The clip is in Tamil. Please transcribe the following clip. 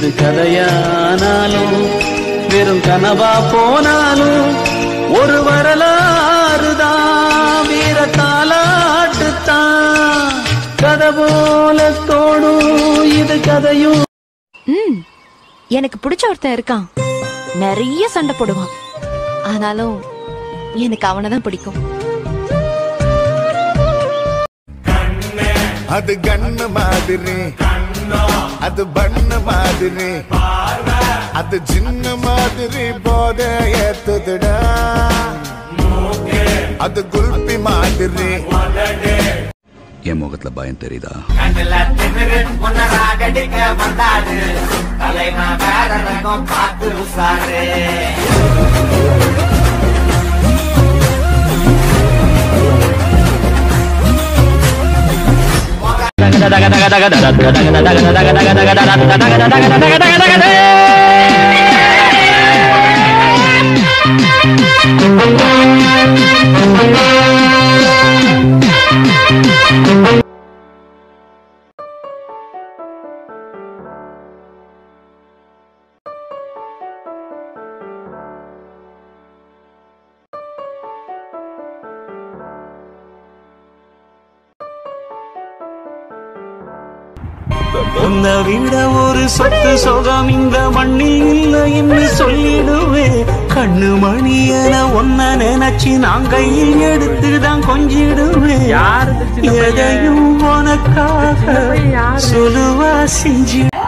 இது கதையானாலும் வெறும் கனவா போனாலும் ஒரு வரலாறு தான் வீர தாலாட்டுத்தான் கதை போல தோணும் இது கதையும் ம் எனக்கு பிடிச்ச ஒருத்தன் இருக்கான் நிறைய சண்டை போடுவான் ஆனாலும் எனக்கு அவனை தான் பிடிக்கும் அது கண்ணு மாதிரி அது பண்ணு மாதிரி அது சின்ன மாதிரி போத ஏத்துதுடா அது குல்பி மாதிரி என் முகத்துல பயம் தெரியுதா உன்னை விட ஒரு சொத்து சுகம் இந்த மண்ணில் இல்லை என்று சொல்லிடுவேன் கண்ணு மணியன ஒன்ன நினைச்சு நான் கையில் எடுத்துதான் கொஞ்சிடுவேன் எதையும் உனக்காக சொல்லுவா செஞ்சு